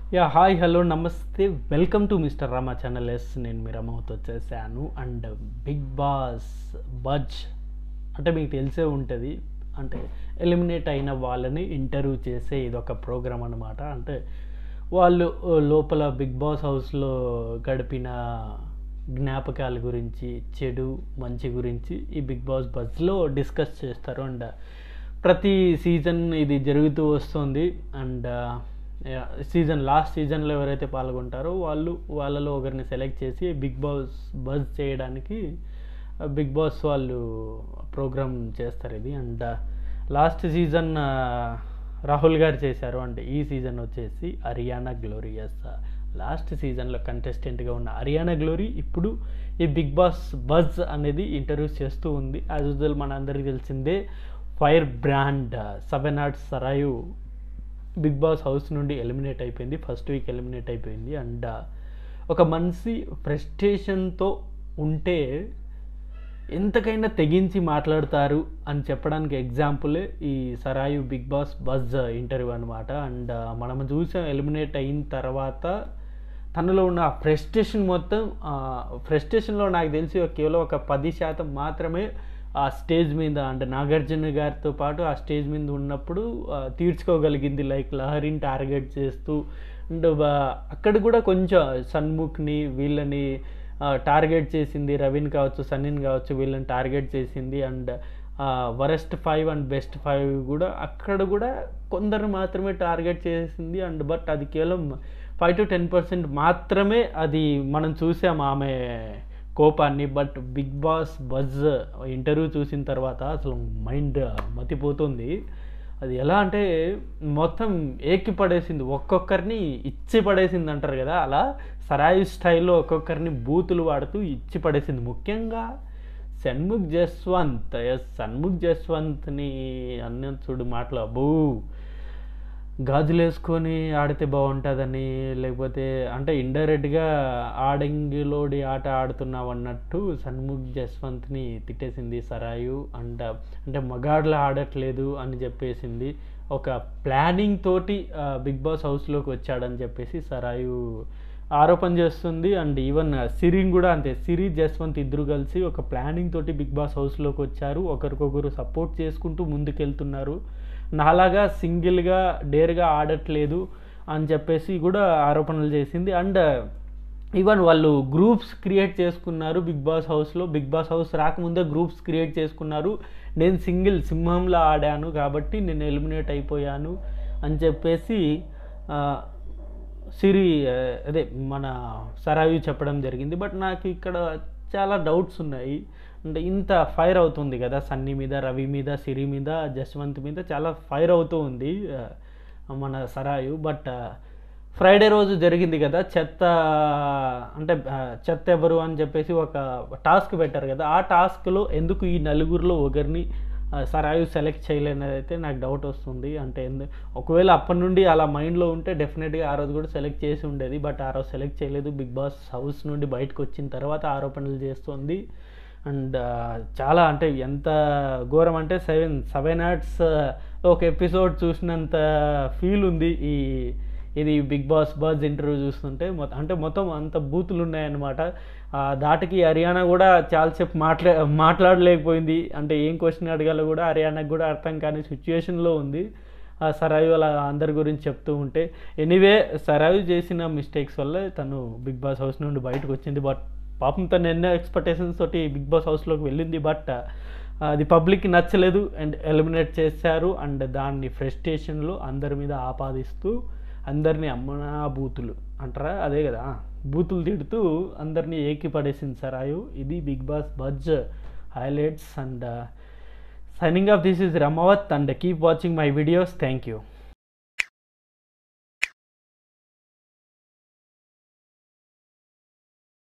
yeah hi hello నమస్తే welcome to mister Rama channel yes నేను మీ రమౌత్ వచ్చేసాను అండ్ బిగ్ బాస్ బజ్ అంటే మీకు తెలిసే ఉంటుంది అంటే ఎలిమినేట్ అయిన వాళ్ళని ఇంటర్వ్యూ చేసే ఇదొక ప్రోగ్రామ్ అనమాట అంటే వాళ్ళు ఆ, లోపల బిగ్ బాస్ హౌస్లో గడిపిన జ్ఞాపకాల గురించి చెడు మంచి గురించి ఈ బిగ్ బాస్ బజ్లో డిస్కస్ చేస్తారు అండ్ ప్రతి సీజన్ ఇది జరుగుతూ వస్తుంది అండ్ సీజన్ లాస్ట్ సీజన్లో ఎవరైతే పాల్గొంటారో వాళ్ళు వాళ్ళలో ఒకరిని సెలెక్ట్ చేసి బిగ్ బాస్ బజ్ చేయడానికి బిగ్ బాస్ వాళ్ళు ప్రోగ్రామ్ చేస్తారు ఇది అండ్ లాస్ట్ సీజన్ రాహుల్ గారు చేశారు అంటే ఈ సీజన్ వచ్చేసి హరియానా గ్లోరియస్ లాస్ట్ సీజన్లో కంటెస్టెంట్గా ఉన్న హరియానా గ్లోరీ ఇప్పుడు ఈ బిగ్ బాస్ బజ్ అనేది ఇంటర్వ్యూస్ చేస్తూ ఉంది యాజ్ యూజువల్ మన అందరికీ తెలిసిందే fire brand seven arts Sarayu Bigg Boss house నుండి ఎలిమినేట్ అయిపోయింది ఫస్ట్ వీక్ ఎలిమినేట్ అయిపోయింది అండ్ ఒక మనిషి ఫ్రస్ట్రేషన్తో ఉంటే ఎంతకైనా తెగించి మాట్లాడతారు అని చెప్పడానికి ఎగ్జాంపులే ఈ Sarayu Bigg Boss Buzz interview అనమాట అండ్ మనం చూసాం ఎలిమినేట్ అయిన తర్వాత తనలో ఉన్న ఫ్రస్ట్రేషన్ మొత్తం ఫ్రస్ట్రేషన్లో నాకు తెలిసి ఒక కేవలం ఒక పది శాతం మాత్రమే ఆ స్టేజ్ మీద అంటే నాగార్జున గారితో పాటు ఆ స్టేజ్ మీద ఉన్నప్పుడు ఆ, తీర్చుకోగలిగింది లైక్ లహరిని టార్గెట్ చేస్తూ అండ్ అక్కడ కూడా కొంచెం సన్ముఖ్ని వీళ్ళని టార్గెట్ చేసింది రవిని కావచ్చు సన్నిని కావచ్చు వీళ్ళని టార్గెట్ చేసింది and worst five and best five కూడా అక్కడ కూడా కొందరు మాత్రమే టార్గెట్ చేసింది అండ్ బట్ అది కేవలం ఫైవ్ టు టెన్ పర్సెంట్ మాత్రమే అది మనం చూసాం ఆమె కోపాన్ని but Bigg Boss Buzz interview చూసిన తర్వాత అసలు మైండ్ మతిపోతుంది అది ఎలా అంటే మొత్తం ఏకి పడేసింది ఒక్కొక్కరిని ఇచ్చి పడేసింది అంటారు కదా అలా సరాయి స్టైల్లో ఒక్కొక్కరిని బూతులు వాడుతూ ఇచ్చి పడేసింది ముఖ్యంగా సన్ముఖ్ జస్వంత్ ఎస్ సన్ముఖ్ జస్వంత్ని అన్న చూడు మాటలు అబ్బూ గాజులు వేసుకొని ఆడితే బాగుంటుందని లేకపోతే అంటే ఇండైరెక్ట్గా ఆడంగిలోడి ఆట ఆడుతున్నావు అన్నట్టు సన్ముఖ్ జస్వంత్ని తిట్టేసింది సరాయు అండ్ అంటే మగాడ్లా ఆడట్లేదు అని చెప్పేసింది ఒక ప్లానింగ్ తోటి ఆ, బిగ్ బాస్ హౌస్లోకి వచ్చాడని చెప్పేసి సరాయు ఆరోపణ చేస్తుంది అండ్ ఈవెన్ సిరిని కూడా అంతే సిరి జస్వంత్ ఇద్దరు కలిసి ఒక ప్లానింగ్ తోటి బిగ్ బాస్ హౌస్లోకి వచ్చారు ఒకరికొకరు సపోర్ట్ చేసుకుంటూ ముందుకెళ్తున్నారు నాలాగా సింగిల్గా డేర్గా ఆడట్లేదు అని చెప్పేసి కూడా ఆరోపణలు చేసింది అండ్ ఈవెన్ వాళ్ళు గ్రూప్స్ క్రియేట్ చేసుకున్నారు బిగ్ బాస్ హౌస్లో బిగ్ బాస్ హౌస్ రాకముందే గ్రూప్స్ క్రియేట్ చేసుకున్నారు నేను సింగిల్ సింహంలో ఆడాను కాబట్టి నేను ఎలిమినేట్ అయిపోయాను అని చెప్పేసి ఆ, సిరి ఆ, అదే మన సరాయు చెప్పడం జరిగింది బట్ నాకు ఇక్కడ చాలా డౌట్స్ ఉన్నాయి అంటే ఇంత ఫైర్ అవుతుంది కదా సన్నీ మీద రవి మీద సిరి మీద జస్వంత్ మీద చాలా ఫైర్ అవుతూ ఉంది ఆ, మన సరాయు బట్ ఫ్రైడే రోజు జరిగింది కదా చెత్త అంటే ఆ, చెత్త ఎవరు అని చెప్పేసి ఒక టాస్క్ పెట్టారు కదా ఆ టాస్క్లో ఎందుకు ఈ నలుగురిలో ఒకరిని ఆ, సరాయు సెలెక్ట్ చేయలేనిది అయితే నాకు డౌట్ వస్తుంది అంటే ఎందు ఒకవేళ అప్పటి నుండి అలా మైండ్లో ఉంటే డెఫినెట్గా ఆ రోజు కూడా సెలెక్ట్ చేసి ఉండేది బట్ ఆ రోజు సెలెక్ట్ చేయలేదు బిగ్ బాస్ హౌస్ నుండి బయటకు వచ్చిన తర్వాత ఆరోపణలు చేస్తుంది అండ్ చాలా అంటే ఎంత ఘోరం అంటే సెవెన్ సెవెన్ ఆర్ట్స్ ఒక ఎపిసోడ్ చూసినంత ఫీల్ ఉంది ఈ ఇది బిగ్ బాస్ బజ్ ఇంటర్వ్యూ చూస్తుంటే మొత్తం అంటే మొత్తం అంత బూతులు ఉన్నాయన్నమాట ఆ దాటికి హర్యానా కూడా చాలాసేపు మాట్లా మాట్లాడలేకపోయింది అంటే ఏం క్వశ్చన్ అడగాలో కూడా హర్యానాకు కూడా అర్థం కాని సిచ్యువేషన్లో ఉంది ఆ సరాయు అలా అందరి గురించి చెప్తూ ఉంటే ఎనీవే సరాయు చేసిన మిస్టేక్స్ వల్ల తను బిగ్ బాస్ హౌస్ నుండి బయటకు వచ్చింది బట్ పాపం తను ఎన్నో ఎక్స్పెక్టేషన్స్ తోటి బిగ్ బాస్ హౌస్లోకి వెళ్ళింది బట్ అది పబ్లిక్కి నచ్చలేదు అండ్ ఎలిమినేట్ చేశారు అండ్ దాన్ని ఫ్రస్ట్రేషన్లో అందరి మీద ఆపాదిస్తూ అందరినీ అమ్మనా బూతులు అంటారా అదే కదా బూతులు తిడుతూ అందరినీ ఏకి పడేసింది సరాయు ఇది Bigg Boss Buzz highlights and signing off this is Ramavath and keep watching my videos thank you